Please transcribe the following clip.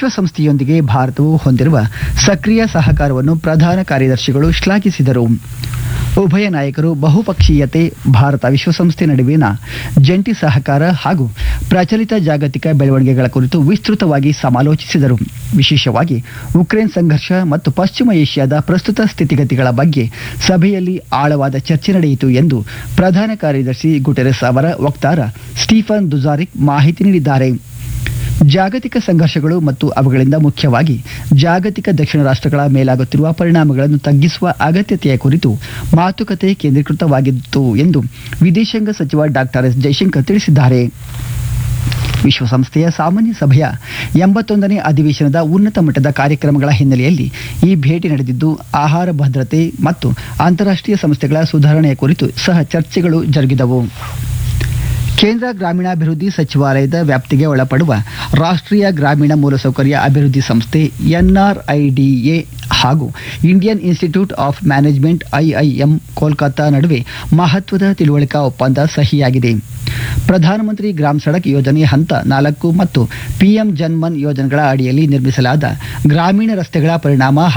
ವಿಶ್ವಸಂಸ್ಥೆಯೊಂದಿಗೆ ಭಾರತವು ಹೊಂದಿರುವ ಸಕ್ರಿಯ ಸಹಕಾರವನ್ನು ಪ್ರಧಾನ ಕಾರ್ಯದರ್ಶಿಗಳು ಶ್ಲಾಘಿಸಿದರು ಉಭಯ ನಾಯಕರು ಬಹುಪಕ್ಷೀಯತೆ ಭಾರತ ವಿಶ್ವಸಂಸ್ಥೆ ನಡುವಿನ ಜಂಟಿ ಸಹಕಾರ ಹಾಗೂ ಪ್ರಚಲಿತ ಜಾಗತಿಕ ಬೆಳವಣಿಗೆಗಳ ಕುರಿತು ವಿಸ್ತೃತವಾಗಿ ಸಮಾಲೋಚಿಸಿದರು ವಿಶೇಷವಾಗಿ ಉಕ್ರೇನ್ ಸಂಘರ್ಷ ಮತ್ತು ಪಶ್ಚಿಮ ಏಷ್ಯಾದ ಪ್ರಸ್ತುತ ಸ್ಥಿತಿಗತಿಗಳ ಬಗ್ಗೆ ಸಭೆಯಲ್ಲಿ ಆಳವಾದ ಚರ್ಚೆ ನಡೆಯಿತು ಎಂದು ಪ್ರಧಾನ ಕಾರ್ಯದರ್ಶಿ ಗುಟೆರೆಸ್ ಅವರ ವಕ್ತಾರ ಸ್ಟೀಫನ್ ದುಜಾರಿಕ್ ಮಾಹಿತಿ ನೀಡಿದ್ದಾರೆ ಜಾಗತಿಕ ಸಂಘರ್ಷಗಳು ಮತ್ತು ಅವುಗಳಿಂದ ಮುಖ್ಯವಾಗಿ ಜಾಗತಿಕ ದಕ್ಷಿಣ ರಾಷ್ಟ್ರಗಳ ಮೇಲಾಗುತ್ತಿರುವ ಪರಿಣಾಮಗಳನ್ನು ತಗ್ಗಿಸುವ ಅಗತ್ಯತೆಯ ಕುರಿತು ಮಾತುಕತೆ ಕೇಂದ್ರೀಕೃತವಾಗಿತ್ತು ಎಂದು ವಿದೇಶಾಂಗ ಸಚಿವ ಡಾಕ್ಟರ್ ಎಸ್ ಜೈಶಂಕರ್ ತಿಳಿಸಿದ್ದಾರೆ ವಿಶ್ವಸಂಸ್ಥೆಯ ಸಾಮಾನ್ಯ ಸಭೆಯ ಎಂಬತ್ತೊಂದನೇ ಅಧಿವೇಶನದ ಉನ್ನತ ಮಟ್ಟದ ಕಾರ್ಯಕ್ರಮಗಳ ಹಿನ್ನೆಲೆಯಲ್ಲಿ ಈ ಭೇಟಿ ನಡೆದಿದ್ದು ಆಹಾರ ಭದ್ರತೆ ಮತ್ತು ಅಂತಾರಾಷ್ಟ್ರೀಯ ಸಂಸ್ಥೆಗಳ ಸುಧಾರಣೆಯ ಕುರಿತು ಸಹ ಚರ್ಚೆಗಳು ಜರುಗಿದವು ಕೇಂದ್ರ ಗ್ರಾಮೀಣಾಭಿವೃದ್ಧಿ ಸಚಿವಾಲಯದ ವ್ಯಾಪ್ತಿಗೆ ಒಳಪಡುವ ರಾಷ್ಟ್ರೀಯ ಗ್ರಾಮೀಣ ಮೂಲಸೌಕರ್ಯ ಅಭಿವೃದ್ಧಿ ಸಂಸ್ಥೆ ಎನ್ಆರ್ಐಡಿಎ ಹಾಗೂ Indian institute of management IIM Kolkata ನಡುವೆ ಮಹತ್ವದ ತಿಳುವಳಿಕಾ ಒಪ್ಪಂದ ಸಹಿಯಾಗಿದೆ ಪ್ರಧಾನಮಂತ್ರಿ ಗ್ರಾಮ್ ಸಡಕ್ ಯೋಜನೆ ಹಂತ ನಾಲ್ಕು ಮತ್ತು ಪಿಎಂ ಜನ್ಮನ್ ಯೋಜನೆಗಳ ಅಡಿಯಲ್ಲಿ ನಿರ್ಮಿಸಲಾದ ಗ್ರಾಮೀಣ ರಸ್ತೆಗಳ ಪರಿಣಾಮ